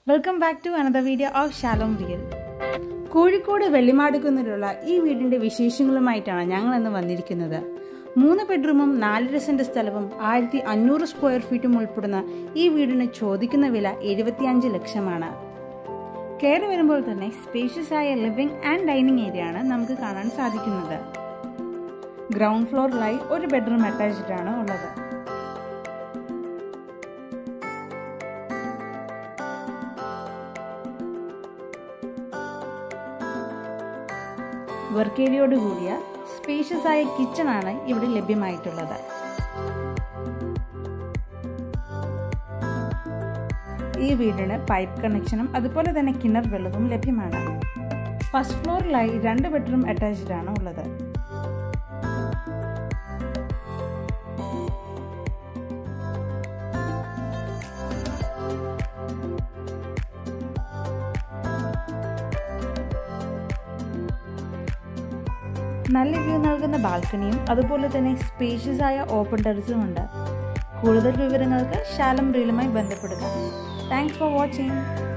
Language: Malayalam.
welcome back to another video of Shalom real Kozhikode വെള്ളിമാടുകുന്നിലുള്ള ഈ വീടിന്റെ വിശേഷങ്ങളുമായിട്ടാണ് ഞങ്ങൾ ഇന്ന് വന്നിരിക്കുന്നത് മൂന്ന് ബെഡ്റൂമും നാലര സെന്റ് സ്ഥലവും ആയിരത്തി അഞ്ഞൂറ് സ്ക്വയർ ഫീറ്റും ഉൾപ്പെടുന്ന ഈ വീടിന് ചോദിക്കുന്ന വില എഴുപത്തിയഞ്ച് ലക്ഷമാണ് കയറി വരുമ്പോൾ തന്നെ സ്പേഷ്യസ് ആയ ലിവിംഗ് ആൻഡ് ഡൈനിങ് ഏരിയ ആണ് നമുക്ക് കാണാൻ സാധിക്കുന്നത് ഗ്രൗണ്ട് ഫ്ലോറിലായി ഒരു ബെഡ്റൂം അറ്റാച്ച്ഡ് ആണ് ഉള്ളത് വർക്ക് ഏരിയയോട് കൂടിയ സ്പേഷ്യസ് ആയ കിച്ചൺ ആണ് ഇവിടെ ലഭ്യമായിട്ടുള്ളത് ഈ വീടിന് പൈപ്പ് കണക്ഷനും അതുപോലെ തന്നെ കിണർ വെള്ളവും ലഭ്യമാണ് ഫസ്റ്റ് ഫ്ലോറിലായി രണ്ട് ബെഡ്റൂം അറ്റാച്ച്ഡ് ആണ് ഉള്ളത് നല്ല വ്യൂ നൽകുന്ന ബാൽക്കണിയും അതുപോലെ തന്നെ സ്പേഷ്യസ് ആയ ഓപ്പൺ ടെറസും ഉണ്ട് കൂടുതൽ വിവരങ്ങൾക്ക് ശാലം റീലുമായി ബന്ധപ്പെടുക താങ്ക്സ് ഫോർ വാച്ചിങ്